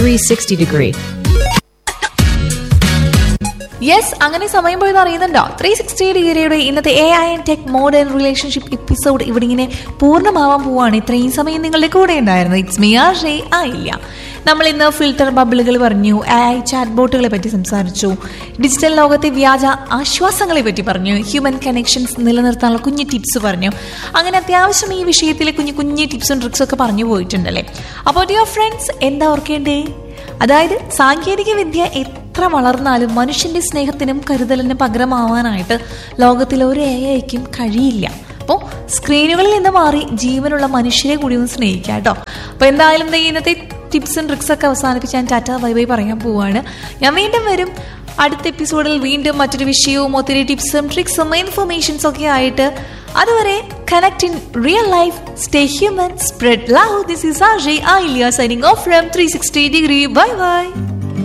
360 degree. Yes അങ്ങനെ സമയം പോയത് അറിയുന്നുണ്ടോ ത്രീ സിക്സ്റ്റി ഡിഗ്രിയുടെ ഇന്നത്തെ A I and tech modern relationship episode ഇവിടെ ഇങ്ങനെ പൂർണ്ണമാവാൻ പോവാണ് ഇത്രയും സമയം നിങ്ങളുടെ കൂടെ ഉണ്ടായിരുന്നു ഇറ്റ്സ് മി ആർ ഷേ ആയില്ല നമ്മൾ ഇന്ന് ഫിൽട്ടർ ബബിളുകൾ പറഞ്ഞു എ ഐ ചാറ്റ് ബോട്ടുകളെ പറ്റി സംസാരിച്ചു ഡിജിറ്റൽ ലോകത്തെ വ്യാജ ആശ്വാസങ്ങളെ പറ്റി പറഞ്ഞു ഹ്യൂമൻ കണക്ഷൻസ് നിലനിർത്താനുള്ള കുഞ്ഞു ടിപ്സ് പറഞ്ഞു അങ്ങനെ അത്യാവശ്യം ഈ വിഷയത്തിലെ കുഞ്ഞു കുഞ്ഞു ടിപ്സും ട്രിക്സും ഒക്കെ പറഞ്ഞു പോയിട്ടുണ്ടല്ലേ അപ്പോൾ ഡിയർ ഫ്രണ്ട്സ് എന്താ ഓർക്കേണ്ടേ അതായത് സാങ്കേതിക വിദ്യ എത്ര വളർന്നാലും മനുഷ്യന്റെ സ്നേഹത്തിനും കരുതലിനും പകരമാവാനായിട്ട് ലോകത്തിലെ ഒരു എ ഐക്കും കഴിയില്ല അപ്പോൾ സ്ക്രീനുകളിൽ നിന്ന് മാറി ജീവനുള്ള മനുഷ്യരെ കൂടി ഒന്ന് സ്നേഹിക്കാം കേട്ടോ അപ്പോൾ എന്തായാലും ദേ ഇന്നത്തെ ടിപ്സും ട്രിക്സ് ഒക്കെ അവസാനിപ്പിച്ച് ഞാൻ ടാറ്റ ബൈ ബൈ പറയാൻ പോവാണ് ഞാൻ വീണ്ടും വരും അടുത്ത എപ്പിസോഡിൽ വീണ്ടും മറ്റൊരു വിഷയവും ഒത്തിരി ടിപ്സും ട്രിക്സും ഇൻഫർമേഷൻസ് ഒക്കെ ആയിട്ട് അതുവരെ connect in real life stay human spread love this is R J Ailia signing off from three sixty degree bye by